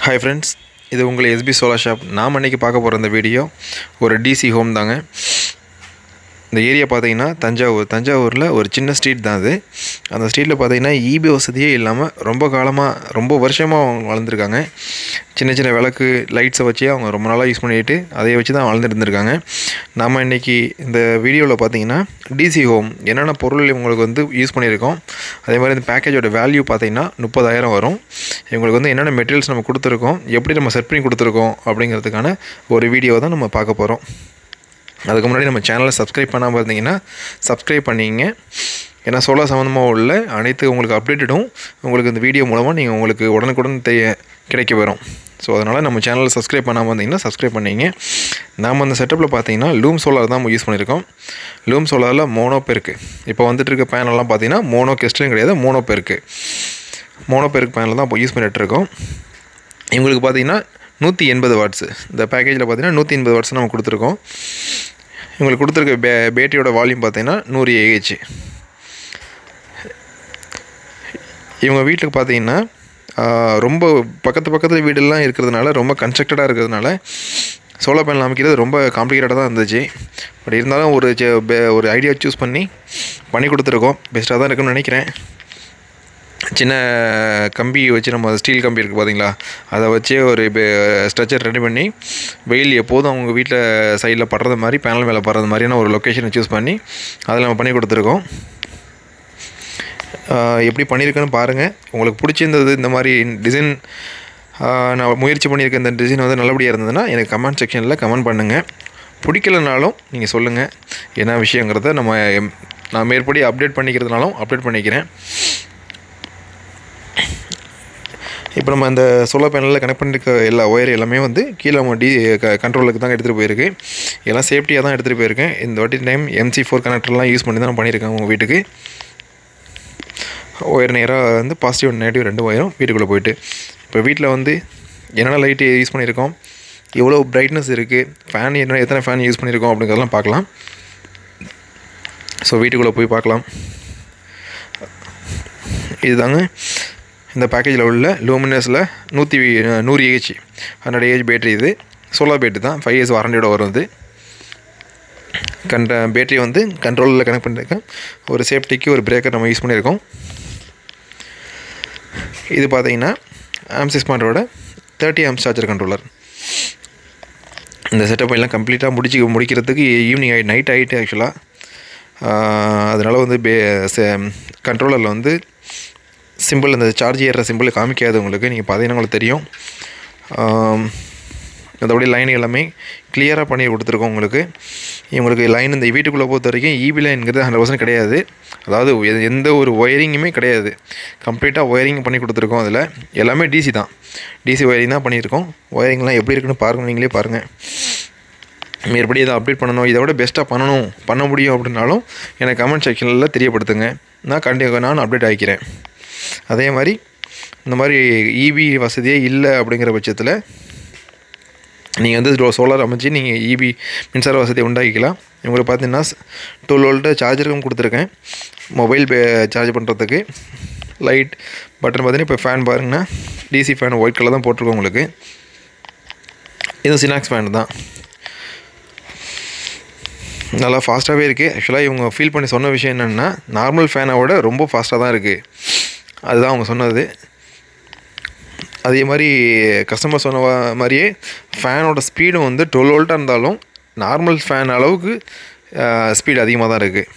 hi friends இது உங்கள் SP solar shop நாம் அன்றைக்கி பார்க்க போகிற இந்த வீடியோ ஒரு டிசி ஹோம் தாங்க இந்த ஏரியா பார்த்தீங்கன்னா தஞ்சாவூர் தஞ்சாவூரில் ஒரு சின்ன ஸ்ட்ரீட் தான் அது அந்த ஸ்ட்ரீட்டில் பார்த்தீங்கன்னா ஈபி வசதியே இல்லாமல் ரொம்ப காலமாக ரொம்ப வருஷமாக அவங்க வளர்ந்துருக்காங்க சின்ன சின்ன விளக்கு லைட்ஸை வச்சு அவங்க ரொம்ப நாளாக யூஸ் பண்ணிட்டு அதை வச்சு தான் வளர்ந்துட்டு இருந்திருக்காங்க நம்ம இன்றைக்கி இந்த வீடியோவில் பார்த்தீங்கன்னா டிசி ஹோம் என்னென்ன பொருள் இவங்களுக்கு வந்து யூஸ் பண்ணியிருக்கோம் அதே மாதிரி இந்த பேக்கேஜோட வேல்யூ பார்த்தீங்கன்னா முப்பதாயிரம் வரும் இவங்களுக்கு வந்து என்னென்ன மெட்டீரியல்ஸ் நம்ம கொடுத்துருக்கோம் எப்படி நம்ம செட் பண்ணி கொடுத்துருக்கோம் அப்படிங்கிறதுக்கான ஒரு வீடியோ தான் நம்ம பார்க்க போகிறோம் அதுக்கு முன்னாடி நம்ம சேனலை சப்ஸ்கிரைப் பண்ணாமல் இருந்தீங்கன்னா சப்ஸ்கிரைப் பண்ணிங்க ஏன்னா சோலார் சம்மந்தமாக உள்ள அனைத்து உங்களுக்கு அப்டேட்டடும் உங்களுக்கு இந்த வீடியோ மூலமாக நீங்கள் உங்களுக்கு உடனுக்குடன் தெரிய கிடைக்க வரும் ஸோ அதனால் நம்ம சேனலை சப்ஸ்கிரைப் பண்ணாமல் இருந்தீங்கன்னா சப்ஸ்கிரைப் பண்ணிங்க நாம் அந்த செட்டப்பில் பார்த்தீங்கன்னா லூம் சோலார் தான் யூஸ் பண்ணியிருக்கோம் லூம் சோலாரில் மோனோ பெருக்கு இப்போ வந்துட்டு இருக்க பேனல்லாம் பார்த்தீங்கன்னா மோனோ கெஸ்ட்டும் கிடையாது மோனோ பெருக்கு மோனோ பெருக்கு பேனல் தான் இப்போ யூஸ் பண்ணிகிட்டு இருக்கோம் இவங்களுக்கு பார்த்தீங்கன்னா நூற்றி எண்பது வாட்ஸு இந்த பேக்கேஜில் பார்த்தீங்கன்னா நூற்றி எண்பது வாட்ஸ் நம்ம கொடுத்துருக்கோம் இவங்களுக்கு கொடுத்துருக்க பே பேட்டரியோட வால்யூம் பார்த்தீங்கன்னா நூறு ஏஹெச் இவங்க வீட்டுக்கு பார்த்தீங்கன்னா ஆஹ், ரொம்ப பக்கத்து பக்கத்தில் வீடெல்லாம் இருக்கிறதுனால ரொம்ப கன்ஸ்ட்ரக்டடாக இருக்கிறதுனால சோலார் பேனல் அமைக்கிறது ரொம்ப காம்ப்ளிகேட்டடாக தான் இருந்துச்சு பட் இருந்தாலும் ஒரு சே- பே- ஒரு ஐடியா சூஸ் பண்ணி பண்ணி கொடுத்துருக்கோம் பெஸ்ட்டாக தான் இருக்குன்னு நினைக்கிறேன் சின்ன கம்பி வச்சு நம்ம ஸ்டீல் கம்பி இருக்குது பார்த்தீங்களா அதை வச்சு ஒரு ஸ்ட்ரக்சர் ரெடி பண்ணி வெயில் எப்போதும் அவங்க வீட்டில் சைடில் படுறது மாதிரி பேனல் மேலே படுறது மாதிரியான ஒரு லொக்கேஷனை சூஸ் பண்ணி அதில் நம்ம பண்ணி கொடுத்துருக்கோம் ஆஹ் எப்படி பண்ணியிருக்கேன்னு பாருங்கள் உங்களுக்கு பிடிச்சிருந்தது இந்த மாதிரி டிசைன் நான் முயற்சி பண்ணியிருக்க இந்த டிசைன் வந்து நல்லபடியாக இருந்ததுன்னா எனக்கு கமெண்ட் செக்ஷனில் கமெண்ட் பண்ணுங்கள் பிடிக்கலனாலும் நீங்கள் சொல்லுங்கள் என்ன விஷயங்கிறத நம்ம எம்- நான் மேற்படி அப்டேட் பண்ணிக்கிறதுனாலும் அப்டேட் பண்ணிக்கிறேன் இப்போ நம்ம அந்த சோலார் பேனலில் கனெக்ட் பண்ணிருக்க எல்லா ஒயர் எல்லாமே வந்து கீழே நம்ம டி கண்ட்ரோலுக்கு தான் எடுத்துகிட்டு போயிருக்கு எல்லாம் சேஃப்டியாக தான் எடுத்துகிட்டு போயிருக்கேன் இந்த வாட்டி டைம் எம்சி ஃபோர் கனெக்டர்லாம் யூஸ் பண்ணி தான் நான் பண்ணியிருக்கேன் உங்கள் வீட்டுக்கு ஒயர் நேராக வந்து பாசிட்டிவ் அண்ட் நெகட்டிவ் ரெண்டு ஒயரும் வீட்டுக்குள்ளே போயிட்டு இப்போ வீட்டில் வந்து என்னென்ன லைட்டு யூஸ் பண்ணியிருக்கோம் எவ்வளோ பிரைட்னஸ் இருக்குது ஃபேன் என்ன எத்தனை ஃபேன் யூஸ் பண்ணியிருக்கோம் அப்படிங்கிறதெல்லாம் பார்க்கலாம் ஸோ வீட்டுக்குள்ளே போய் பார்க்கலாம் இதுதாங்க இந்த பேக்கேஜில் உள்ள லூமினஸில் நூற்றி நூறு ஏஹெச் ஹண்ட்ரட் ஏஹெச் பேட்டரி இது சோலார் பேட்டரி தான் ஃபைவ் இயர்ஸ் வாரண்டியோட வரும் இது கண்ட பேட்டரி வந்து கண்ட்ரோலில் கனெக்ட் பண்ணியிருக்கேன் ஒரு சேஃப்டிக்கு ஒரு பிரேக்கர் நம்ம யூஸ் பண்ணியிருக்கோம் இது பார்த்தீங்கன்னா ஆம்சிஸ் பாண்டோட தேர்ட்டி ஆம்ஸ் சார்ஜர் கண்ட்ரோலர் இந்த செட்டப் எல்லாம் கம்ப்ளீட்டாக முடிச்சு முடிக்கிறதுக்கு ஈவினிங் ஆகி நைட் ஆகிட்டு ஆக்சுவலாக அதனால் வந்து பே கண்ட்ரோலரில் வந்து சிம்பிள் இந்த சார்ஜ் ஏறுற சிம்பிள் காமிக்காது உங்களுக்கு நீங்கள் பார்த்தீங்கன்னா உங்களுக்கு தெரியும் ஆம், மற்றபடி லைன் எல்லாமே கிளியராக பண்ணி கொடுத்துருக்கோம் உங்களுக்கு உங்களுக்கு லைன் இந்த வீட்டுக்குள்ளே பொறுத்த வரைக்கும் இபி லைனுங்கிறது ஹண்ட்ரட் பர்சன்ட் கிடையாது அதாவது எ- எந்த ஒரு ஒயரிங்குமே கிடையாது கம்ப்ளீட்டாக ஒயரிங் பண்ணி கொடுத்துருக்கோம் அதில் எல்லாமே டிசி தான் டிசி ஒயரிங் தான் பண்ணியிருக்கோம் ஒயரிங்லாம் எப்படி இருக்குன்னு பாருங்கள் நீங்களே பாருங்கள் மேற்படி இதை அப்டேட் பண்ணணும் இதை விட பெஸ்ட்டாக பண்ணணும் பண்ண முடியும் அப்படின்னாலும் எனக்கு கமெண்ட் செக்ஷனில் தெரியப்படுத்துங்க நான் கண்டிப்பாக நான் அப்டேட் ஆகிக்கிறேன் அதே மாதிரி இந்த மாதிரி இபி வசதியே இல்லை அப்படிங்கிற பட்சத்தில் நீங்கள் வந்து சோலார் அமைச்சு நீங்கள் இபி மின்சார வசதியை உண்டாக்கிக்கலாம் உங்களுக்கு பார்த்தீங்கன்னா டுவெல் வோல்ட்டு சார்ஜருக்கும் கொடுத்துருக்கேன் மொபைல் சார்ஜ் பண்ணுறதுக்கு லைட் பட்டன் பார்த்தீங்கன்னா இப்போ ஃபேன் பாருங்கன்னா டிசி ஃபேன் ஒயிட் கலர் தான் போட்டிருக்கோம் உங்களுக்கு இது சினாக்ஸ் ஃபேன் தான் நல்லா ஃபாஸ்ட்டாகவே இருக்குது ஆக்சுவலாக இவங்க ஃபீல் பண்ணி சொன்ன விஷயம் என்னென்னா நார்மல் ஃபேனை விட ரொம்ப ஃபாஸ்ட்டாக தான் இருக்குது அதுதான் அவங்க சொன்னது அதே மாதிரி கஸ்டமர் சொன்ன வா- மாதிரியே ஃபேனோட ஸ்பீடும் வந்து டுவெல் வோல்ட்டாக இருந்தாலும் நார்மல் ஃபேன் அளவுக்கு ஸ்பீடு அதிகமாக தான் இருக்குது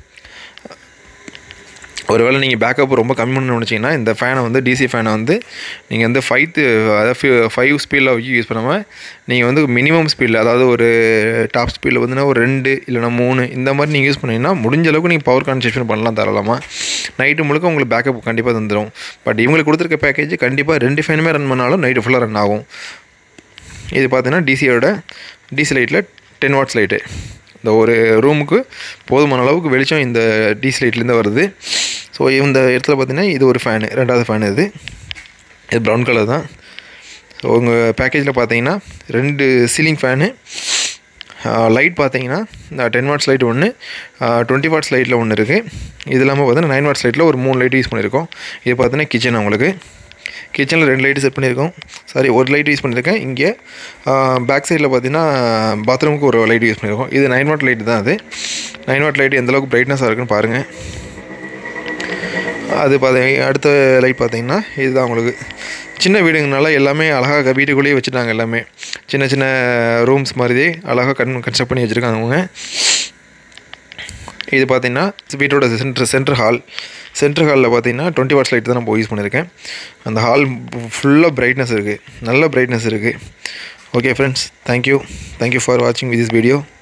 ஒருவேளை நீங்கள் பேக்கப் ரொம்ப கம்மி பண்ணணும்னு நினச்சிங்கன்னா இந்த ஃபேனை வந்து டிசி ஃபேனை வந்து நீங்கள் வந்து ஃபைவ் அதாவது ஃபைவ் ஸ்பீடில் யூஸ் பண்ணாமல் நீங்கள் வந்து மினிமம் ஸ்பீடில் அதாவது ஒரு டாப் ஸ்பீடில் வந்துன்னா ஒரு ரெண்டு இல்லைனா மூணு இந்த மாதிரி நீங்கள் யூஸ் பண்ணீங்கன்னா முடிஞ்ச அளவுக்கு நீங்கள் பவர் கன்செப்ஷன் பண்ணலாம் தாராளமாக நைட்டு முழுக்க உங்களுக்கு பேக்கப் கண்டிப்பாக தந்துடும் பட் இவங்களுக்கு கொடுத்துருக்க பேக்கேஜ் கண்டிப்பாக ரெண்டு ஃபேனுமே ரன் பண்ணாலும் நைட்டு ஃபுல்லாக ரன் ஆகும் இது பார்த்தீங்கன்னா டிசியோட டிசி லைட்டில் டென் வாட்ஸ் லைட்டு இந்த ஒரு ரூமுக்கு போதுமான அளவுக்கு வெளிச்சம் இந்த டிசி லைட்லேருந்து வருது ஸோ இந்த இடத்துல பார்த்தீங்கன்னா இது ஒரு ஃபேனு ரெண்டாவது ஃபேன் இது இது ப்ரௌன் கலர் தான் ஸோ உங்கள் பேக்கேஜில் பார்த்தீங்கன்னா ரெண்டு சீலிங் ஃபேனு லைட் பார்த்தீங்கன்னா இந்த டென் வாட்ஸ் லைட் ஒன்று டுவெண்ட்டி வாட்ஸ் லைட்டில் ஒன்று இருக்குது இது இல்லாமல் பார்த்தீங்கன்னா நைன் வாட்ஸ் லைட்டில் ஒரு மூணு லைட் யூஸ் பண்ணியிருக்கோம் இது பார்த்தீங்கன்னா கிச்சன் உங்களுக்கு கிச்சனில் ரெண்டு லைட்டு செட் பண்ணியிருக்கோம் சாரி ஒரு லைட் யூஸ் பண்ணியிருக்கேன் இங்கே பேக் சைடில் பார்த்தீங்கன்னா பாத்ரூமுக்கு ஒரு லைட் யூஸ் பண்ணியிருக்கோம் இது நைன் வாட் லைட் தான் அது நைன் வாட் லைட் எந்தளவுக்கு பிரைட்னஸாக இருக்குன்னு பாருங்கள் அது பார்த்தி அடுத்த லைட் பார்த்தீங்கன்னா இதுதான் உங்களுக்கு சின்ன வீடுங்கனால எல்லாமே அழகாக வீட்டுக்குள்ளேயே வச்சுட்டாங்க எல்லாமே சின்ன சின்ன ரூம்ஸ் மாதிரி அழகாக கன் கன்ஸ்ட்ரக்ட் பண்ணி வச்சுருக்காங்க அவங்க இது பார்த்தீங்கன்னா வீட்டோட சென்ட்ரு சென்ட்ரு ஹால் சென்ட்ரு ஹாலில் பார்த்தீங்கன்னா டுவெண்ட்டி வாட்ஸ் லைட் தான் நான் யூஸ் பண்ணியிருக்கேன் அந்த ஹால் ஃபுல்லாக பிரைட்னஸ் இருக்குது நல்ல பிரைட்னஸ் இருக்குது okay friends thank you thank you for வாட்சிங் வித் திஸ் வீடியோ